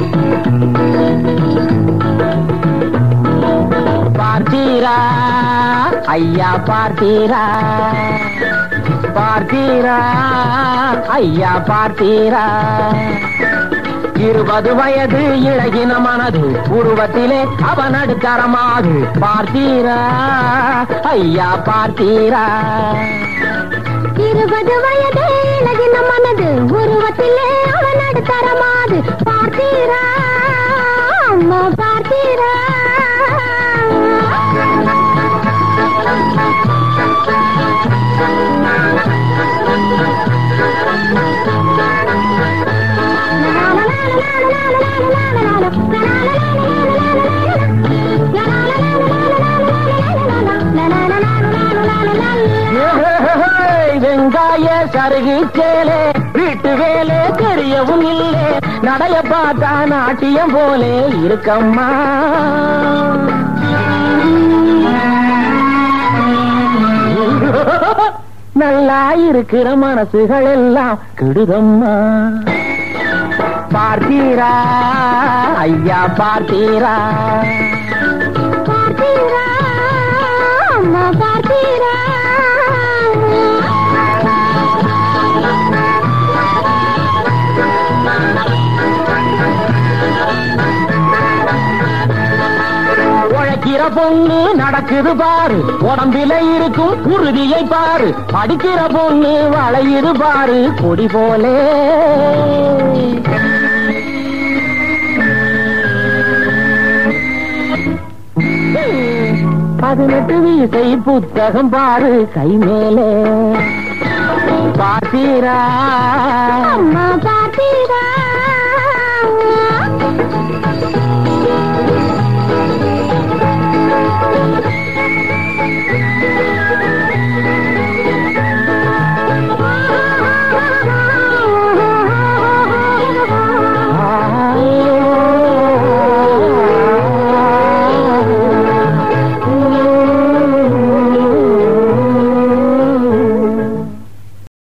பார்த்தீரா ஐயா பார்த்தீரா பார்த்தீரா ஐயா பார்த்தீரா இருபது வயது இழகின மனது உருவத்திலே அவன் அடுத்தரமாது பார்த்தீரா ஐயா பார்த்தீரா இருபது வயது இழகின மனது உருவத்திலே அவன் அடுத்தரமாது பார்த்தீரா அம்மா பார்த்தீரா ஏய், வெங்காய சருகு சேலே வீட்டு வேலை தெரியவும் இல்லை நடைய பார்த்தா நாட்டியம் போலே இருக்கம்மா நல்லா இருக்கிற மனசுகள் எல்லாம் கெடுதம்மா பார்த்தீரா ஐயா பார்த்தீரா பார்த்தீரா அம்மா பார்த்தீரா உழைக்கிற பொண்ணு நடக்குது பாரு உடம்பில இருக்கும் உறுதியை பாரு படிக்கிற பொண்ணு வளையுது பாரு கொடி போலே பதினெட்டு வீசை புத்தகம் பாரு கை மேலே பார்த்தீரா அம்மா பார்த்தீரா